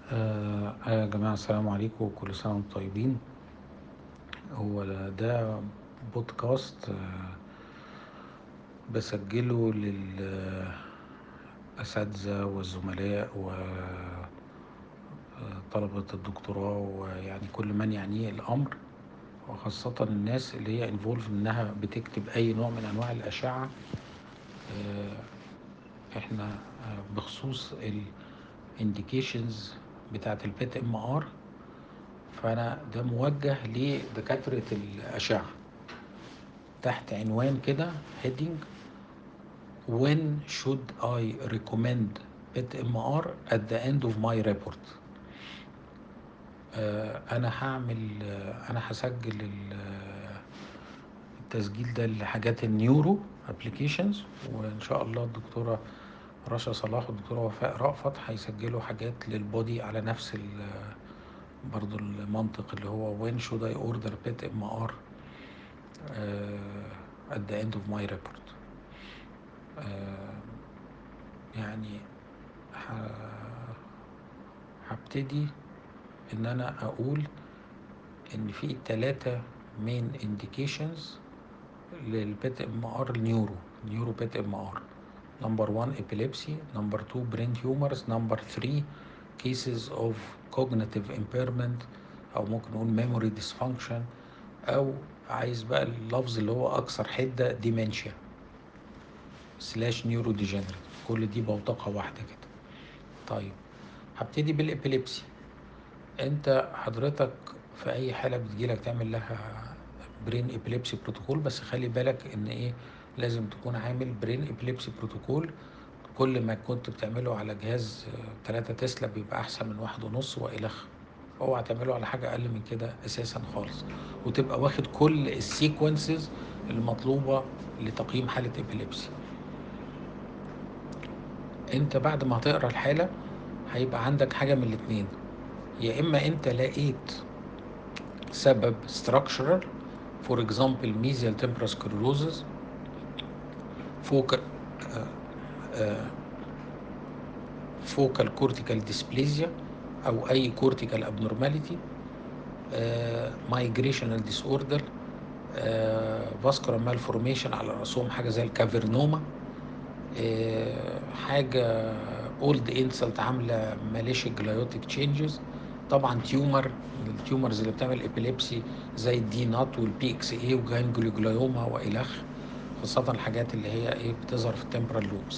آه يا جماعة السلام عليكم وكل سنة وانتم طيبين هو ده بودكاست آه بسجله للأساتذة والزملاء وطلبة الدكتوراه ويعني كل من يعنيه الأمر وخاصة الناس اللي هي انفولف انها بتكتب اي نوع من انواع الاشعة آه احنا بخصوص الانديكيشنز بتاعت البيت ام ار فانا ده موجه لدكاترة الاشعة تحت عنوان كده heading when should I recommend PET MR at the end of my report آه انا هعمل آه انا هسجل التسجيل ده لحاجات النيورو ابلكيشنز وان شاء الله الدكتوره رشا صلاح والدكتوره وفاء رأفت هيسجلوا حاجات للبودي على نفس برضو المنطق اللي هو when should I order PET MR uh, at the end of my report uh, يعني هبتدي ان انا اقول ان في ثلاثة مين انديكيشنز للبيت ام ار النيورو نيورو بيت ام ار نمبر 1 ابيليبسي نمبر 2 برين تيومرز نمبر 3 cases of cognitive impairment او ممكن نقول memory dysfunction او عايز بقى اللفظ اللي هو اكثر حده ديمنشيا سلاش نيورو ديجنريت كل دي بوتقه واحده كده طيب هبتدي بالابيليبسي انت حضرتك في اي حاله بتجيلك تعمل لها برين ابيليبسي بروتوكول بس خلي بالك ان ايه لازم تكون عامل برين ابيليبسي بروتوكول كل ما كنت بتعمله على جهاز 3 تسلا بيبقى احسن من واحد ونص والخ اوعى تعمله على حاجه اقل من كده اساسا خالص وتبقى واخد كل السيكونسز المطلوبه لتقييم حاله ابيليبسي انت بعد ما هتقرا الحاله هيبقى عندك حاجه من الاتنين يا اما انت لقيت سبب structural for example mesial temporal sclerosis focal فوكال كورتيكال ديسبليزيا او اي كورتيكال ابنورماليتي مايجريشنال ديس اوردر فاسكولار مالفورميشن على راسهم حاجه زي الكافرنوما آه حاجه اولد انسلت عامله ماليشيك جلايوتيك تشينجز طبعا تيومر التيومرز اللي بتعمل ابيليبسي زي الدي نوت والبي اكس اي وجانجليوجلايوما والخ خاصه الحاجات اللي هي ايه بتظهر في التمبرال لوبس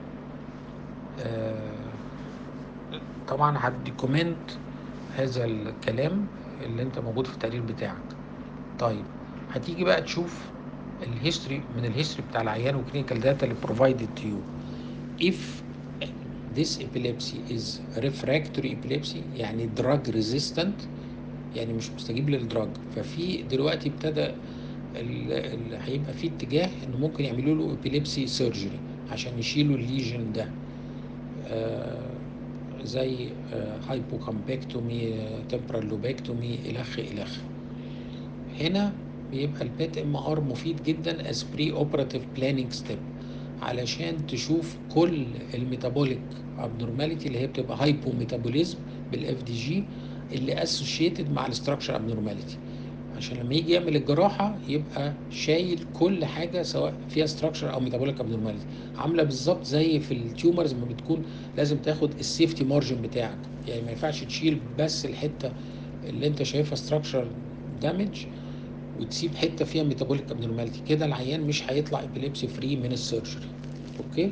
آه طبعا هتديكومنت هذا الكلام اللي انت موجود في التقرير بتاعك طيب هتيجي بقى تشوف الهيستوري من الهيستوري بتاع العيان وكلينيكال داتا اللي provided to you if this epilepsy is refractory epilepsy يعني drug resistant يعني مش مستجيب للدراج ففي دلوقتي ابتدى اللي هيبقى فيه اتجاه انه ممكن يعملوا له ابيليبسي سيرجري عشان يشيلوا الليجن ده آه زي آه هايبوكامبكتومي تمبرال لوبكتومي الخ الخ هنا بيبقى البيت ام ار مفيد جدا از بري اوبراتيف بلاننج ستيب علشان تشوف كل الميتابوليك ابنورماليتي اللي هي بتبقى هايبو ميتابوليزم بالاف دي جي اللي اسوشيتد مع الاستراكشر ابنورماليتي عشان لما يجي يعمل الجراحه يبقى شايل كل حاجه سواء فيها ستراكشر او ميتابوليك ابنورماليتي عامله بالظبط زي في التيومرز ما بتكون لازم تاخد السيفتي مارجن بتاعك يعني ما ينفعش تشيل بس الحته اللي انت شايفها ستراكشر دامج وتسيب حته فيها ميتابوليك ابنورماليتي كده العيان مش هيطلع ابيليبسي فري من السيرجري اوكي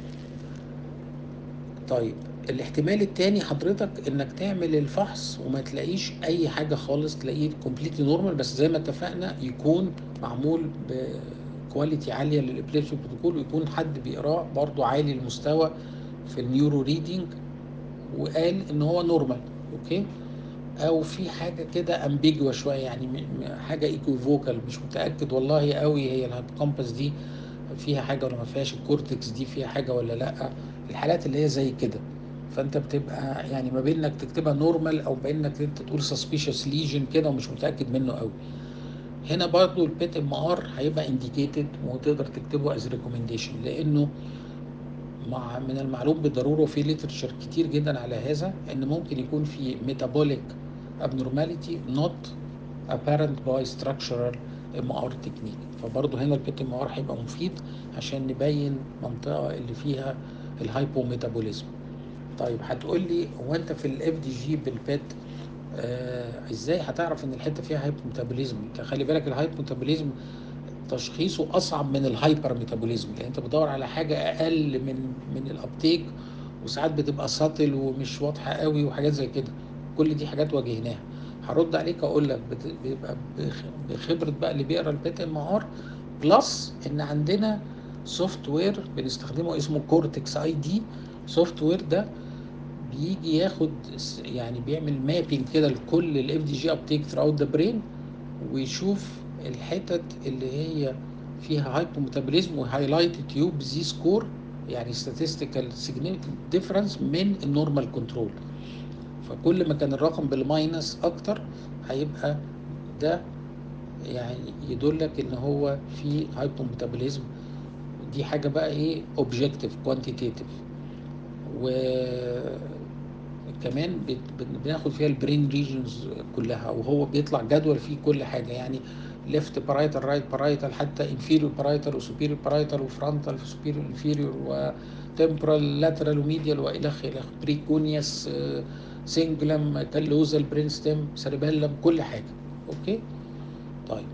طيب الاحتمال التاني حضرتك انك تعمل الفحص وما تلاقيش اي حاجه خالص تلاقيه كومبليتلي نورمال بس زي ما اتفقنا يكون معمول بكواليتي عاليه للابليبسي بروتوكول ويكون حد بيقراه برضه عالي المستوى في النيورو ريدنج وقال ان هو نورمال اوكي او في حاجه كده امبيجوا شويه يعني حاجه ايكوفوكال مش متاكد والله قوي هي الهيبوكامبس دي فيها حاجه ولا ما فيهاش الكورتكس دي فيها حاجه ولا لا الحالات اللي هي زي كده فانت بتبقى يعني ما بين انك تكتبها نورمال او بين انك انت تقول سسبيشس ليجن كده ومش متاكد منه قوي هنا برضو البيت ام ار هيبقى انديكيتد وتقدر تكتبه از ريكومنديشن لانه مع من المعلوم بالضروره وفي ليترشر كتير جدا على هذا ان ممكن يكون في metabolic abnormality not apparent by structural MR technique فبرضه هنا البيت ام ار هيبقى مفيد عشان نبين المنطقه اللي فيها الهايبوميتابوليزم طيب هتقول لي هو انت في الاف دي جي بالبيت آه ازاي هتعرف ان الحته فيها هايبوميتابوليزم انت خلي بالك الهايبوميتابوليزم تشخيصه اصعب من الهايبر ميتابوليزم لان انت بتدور على حاجه اقل من من الابتيك وساعات بتبقى ساتل ومش واضحه قوي وحاجات زي كده كل دي حاجات واجهناها هرد عليك اقول لك بت- بيبقى بخ- بخبره بقى اللي بيقرا البيت ام ار بلس ان عندنا سوفت وير بنستخدمه اسمه كورتكس اي دي سوفت وير ده بيجي ياخد س- يعني بيعمل مابينج كده لكل الاف دي جي ابتيك ثراوت ذا برين ويشوف الحتت اللي هي فيها هايبوميتابوليزم وهايلايت تيوب زي سكور يعني statistical significant difference من النورمال كنترول فكل ما كان الرقم بالماينس اكتر هيبقى ده يعني يدلك ان هو في هايبوميتابوليزم دي حاجه بقى ايه اوبجكتيف كوانتيتيف وكمان بناخد فيها البرين ريجنز كلها وهو بيطلع جدول فيه كل حاجه يعني ليفت بارايتال رايت بارايتال حتى انفيريور بارايتال وسوبيريور بارايتال وفرونتال سوبيريور انفيريور وتمبرال لاترال وميديال والى اخره بريكونيوس سينجلم كالوزال برين ستيم سيربيلم كل حاجه اوكي طيب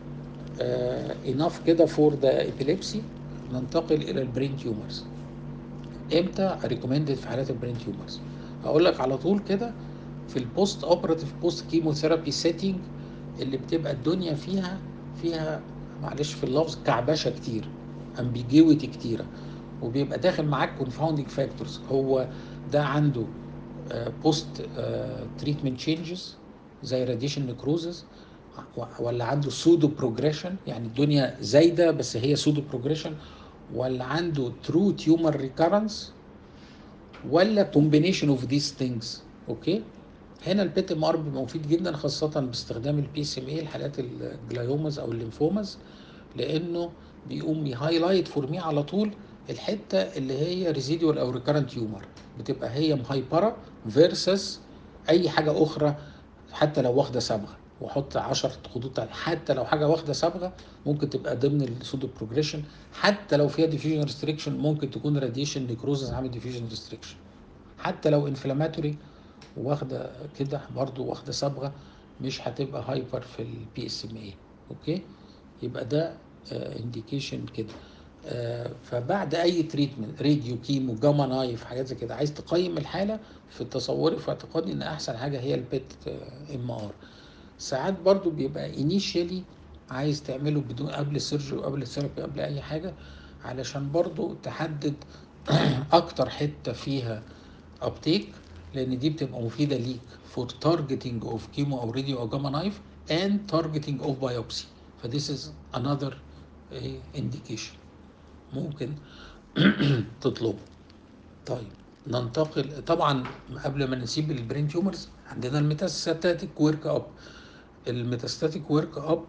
اناف كده فور ذا ابيليبسي ننتقل الى البرين تيومرز امتى ريكومندد في حالات البرين تيومرز هقول لك على طول كده في البوست اوبراتيف بوست كيموثيرابي سيتنج اللي بتبقى الدنيا فيها فيها معلش في اللفظ كعبشه كتير امبيجيوتي كتيره وبيبقى داخل معاك كونفاوندنج فاكتورز هو ده عنده بوست تريتمنت تشينجز زي راديشن نكروزز ولا عنده سودو بروجريشن يعني الدنيا زايده بس هي سودو بروجريشن ولا عنده ترو تيومر ريكارنس ولا كومبينيشن اوف ذيس ثينجز اوكي هنا البيت ام ار بيبقى مفيد جدا خاصه باستخدام البي سي ام اي لحالات الجلايومز او الليمفومز لانه بيقوم يهايلايت فور مي على طول الحته اللي هي ريزيديوال او ريكارنت تيومر بتبقى هي مهايبره فيرسس اي حاجه اخرى حتى لو واخده صبغه واحط 10 خطوط تانية حتى لو حاجه واخده صبغه ممكن تبقى ضمن السودو بروجريشن حتى لو فيها ديفيوجن ريستريكشن ممكن تكون راديشن نيكروزس عامل ديفيوجن ريستريكشن حتى لو انفلاماتوري واخده كده برضو واخده صبغه مش هتبقى هايبر في البي اس ام اي اوكي يبقى ده انديكيشن كده آه فبعد اي تريتمنت راديو كيمو جاما نايف حاجات زي كده عايز تقيم الحاله في تصوري في اعتقادي ان احسن حاجه هي البيت ام ار ساعات برضو بيبقى انيشيالي عايز تعمله بدون قبل السيرجري وقبل الثيرابي قبل اي حاجه علشان برضو تحدد اكتر حته فيها ابتيك لان دي بتبقى مفيده ليك فور تارجتنج اوف كيمو او راديو او جاما نايف اند تارجتنج اوف بايوبسي فذيس از انذر انديكيشن ممكن تطلبه طيب ننتقل طبعا قبل ما نسيب البرين تيومرز عندنا الميتاستاتيك ورك اب الميتاستاتيك ورك اب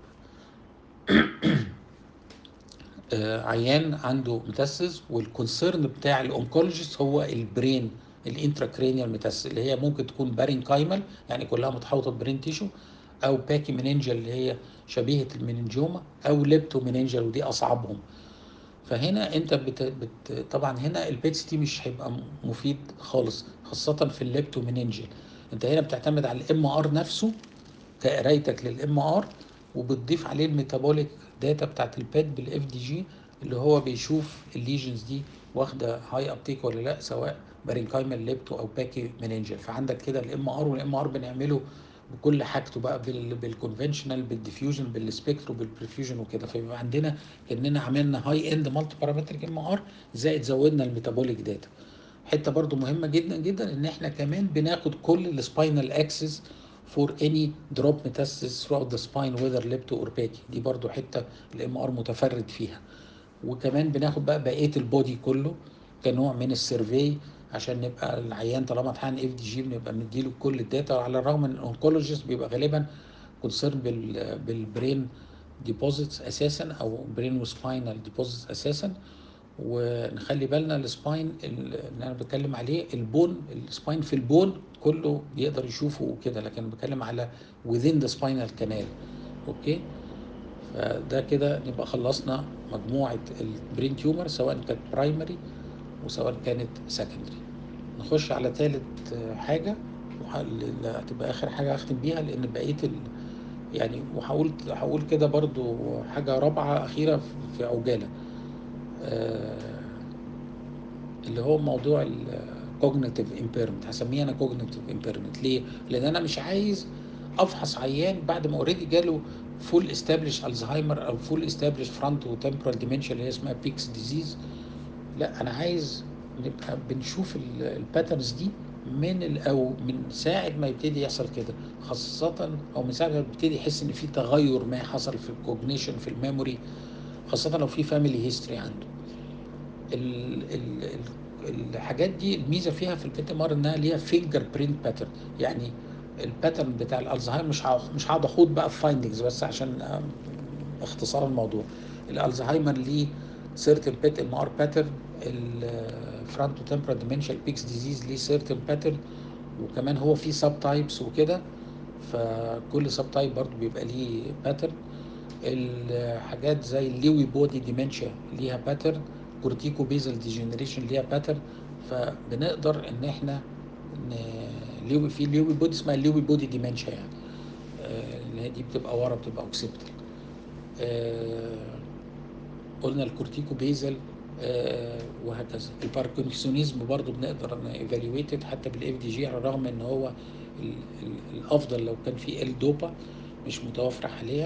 عيان عنده ميتاسيس والكونسيرن بتاع الاونكولوجيست هو البرين الانتراكرينيال ميتاسيس اللي هي ممكن تكون بارين كايمال يعني كلها متحوطه برين تيشو او باكي مننجل اللي هي شبيهه المننجوما او ليبتو مننجل ودي اصعبهم فهنا انت بت... بت... طبعا هنا البيت تي مش هيبقى مفيد خالص خاصه في الليبتو مننجل انت هنا بتعتمد على الام ار نفسه كقرايتك للام ار وبتضيف عليه الميتابوليك داتا بتاعت البيت بالاف دي جي اللي هو بيشوف الليجنز دي واخده هاي ابتيك ولا لا سواء بارينكايمال ليبتو او باكي مننجل فعندك كده الام ار والام ار بنعمله بكل حاجته بقى بالكونفنشنال بالديفيوجن بالسبيكترو بالبرفيوجن وكده فيبقى عندنا كاننا عملنا هاي اند مالتي بارامتريك ام ار زائد زودنا الميتابوليك داتا حته برضو مهمه جدا جدا ان احنا كمان بناخد كل السباينال اكسس فور اني دروب ميتاسيس throughout the spine whether ليبتو اور باكي دي برضو حته الام ار متفرد فيها وكمان بناخد بقى بقيه البودي كله كنوع من السيرفي عشان نبقى العيان طالما امتحان اف دي جي بنبقى مديله كل الداتا على الرغم ان الاونكولوجيست بيبقى غالبا كونسيرن بالبرين ديبوزيتس اساسا او برين وسباينال ديبوزيتس اساسا ونخلي بالنا السباين اللي انا بتكلم عليه البون السباين في البون كله بيقدر يشوفه وكده لكن بتكلم على within the spinal canal اوكي فده كده نبقى خلصنا مجموعة البرين تيومر سواء كانت برايمري وسواء كانت سكندري نخش على ثالث حاجة اللي هتبقى آخر حاجة أختم بيها لأن بقية ال... يعني وهقول هقول كده برضو حاجة رابعة أخيرة في عجالة آه اللي هو موضوع الكوجنيتيف امبيرمنت هسميه انا كوجنيتيف امبيرمنت ليه؟ لان انا مش عايز افحص عيان بعد ما اوريدي جاله فول استابليش الزهايمر او فول استابليش فرونتو تمبرال ديمنشيا اللي هي اسمها بيكس ديزيز لا انا عايز نبقى بنشوف الباترنز دي من ال او من ساعه ما يبتدي يحصل كده خاصه او من ساعه ما يبتدي يحس ان في تغير ما حصل في الكوجنيشن في الميموري خاصه لو في فاميلي هيستوري عنده ال ال ال الحاجات دي الميزه فيها في البي ام ار انها ليها فينجر برينت باترن يعني الباترن بتاع الالزهايمر مش مش هقعد اخوض بقى في فايندنجز بس عشان اختصار الموضوع الالزهايمر ليه سيرتن بيت ام ار باترن الفرونتو تمبرال ديمنشال بيكس ديزيز ليه سيرتن باترن وكمان هو في سب تايبس وكده فكل سب تايب برضه بيبقى ليه باترن الحاجات زي الليوي بودي ديمنشيا ليها باترن كورتيكو بيزل ديجنريشن ليها باترن فبنقدر ان احنا ليوي في ليوي بودي اسمها ليوي بودي ديمنشيا يعني اللي آه دي بتبقى ورا بتبقى اوكسيبتال آه قلنا الكورتيكو بيزل آه وهكذا الباركنسونيزم برضو بنقدر ايفالويتد حتى بالاف دي جي على الرغم ان هو ال ال الافضل لو كان في ال دوبا مش متوفره حاليا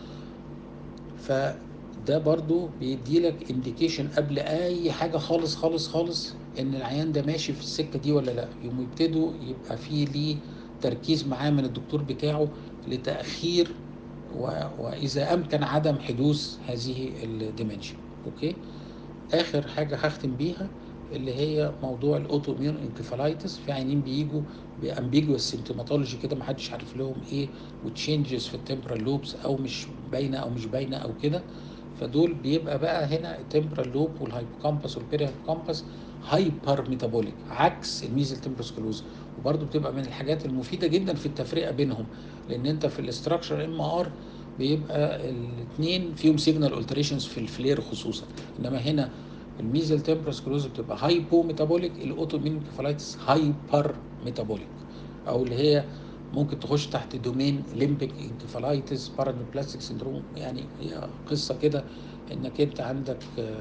فده برضو بيدي لك انديكيشن قبل اي حاجه خالص خالص خالص ان العيان ده ماشي في السكه دي ولا لا يوم يبتدوا يبقى في ليه تركيز معاه من الدكتور بتاعه لتاخير و... واذا امكن عدم حدوث هذه الديمنشن اوكي اخر حاجه هختم بيها اللي هي موضوع الاوتو اميون انكفالايتس في عيانين بيجوا بامبيجوس سيمتوماتولوجي كده ما حدش عارف لهم ايه وتشينجز في التمبرال لوبس او مش باينه او مش باينه او كده فدول بيبقى بقى هنا التمبرال لوب والهايبوكامبس والبيري هايبوكامبس هايبر ميتابوليك عكس الميزل تمبروسكلوز وبرده بتبقى من الحاجات المفيده جدا في التفرقه بينهم لان انت في الاستراكشر ام ار بيبقى الاثنين فيهم سيجنال التريشنز في الفلير خصوصا انما هنا الميزل تمبروسكلوز بتبقى هايبو ميتابوليك الاوتو مين انكفالايتس هايبر ميتابوليك او اللي هي ممكن تخش تحت دومين ليمبيك انكفالايتس بارانوبلاستيك سندروم يعني هي قصه كده انك انت عندك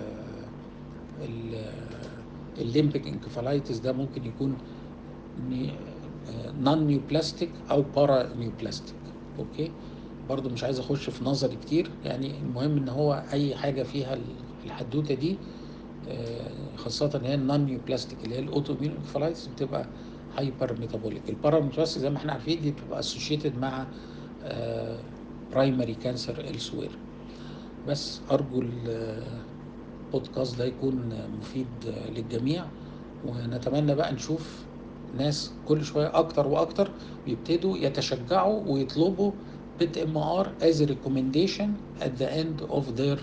الليمبيك انكفالايتس ده ممكن يكون نون نيوبلاستيك او بارا نيوبلاستيك اوكي برضو مش عايز اخش في نظري كتير يعني المهم ان هو اي حاجه فيها الحدوته دي خاصة اللي هي النون نيوبلاستيك اللي هي الاوتو ميون انكفالايتس بتبقى هايبر ميتابوليك البارا ميتابوليك زي ما احنا عارفين دي بتبقى اسوشيتد مع برايمري كانسر السوير بس ارجو البودكاست ده يكون مفيد للجميع ونتمنى بقى نشوف ناس كل شويه اكتر واكتر بيبتدوا يتشجعوا ويطلبوا بيت ام ار از ريكومنديشن ات ذا اند اوف ذير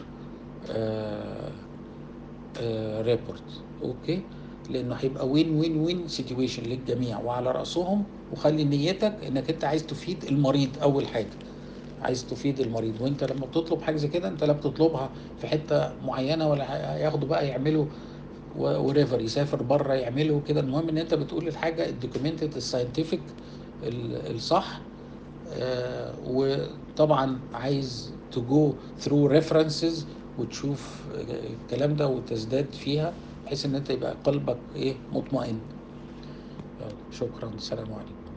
ريبورت اوكي لانه هيبقى وين وين وين سيتويشن للجميع وعلى راسهم وخلي نيتك انك انت عايز تفيد المريض اول حاجه عايز تفيد المريض وانت لما بتطلب حاجه زي كده انت لا بتطلبها في حته معينه ولا هياخدوا بقى يعملوا وريفر يسافر بره يعملوا كده المهم ان انت بتقول الحاجه الدوكيومنتد الساينتفك الصح آه وطبعا عايز تو جو ثرو ريفرنسز وتشوف الكلام ده وتزداد فيها بحيث ان انت يبقى قلبك ايه مطمئن شكرا السلام عليكم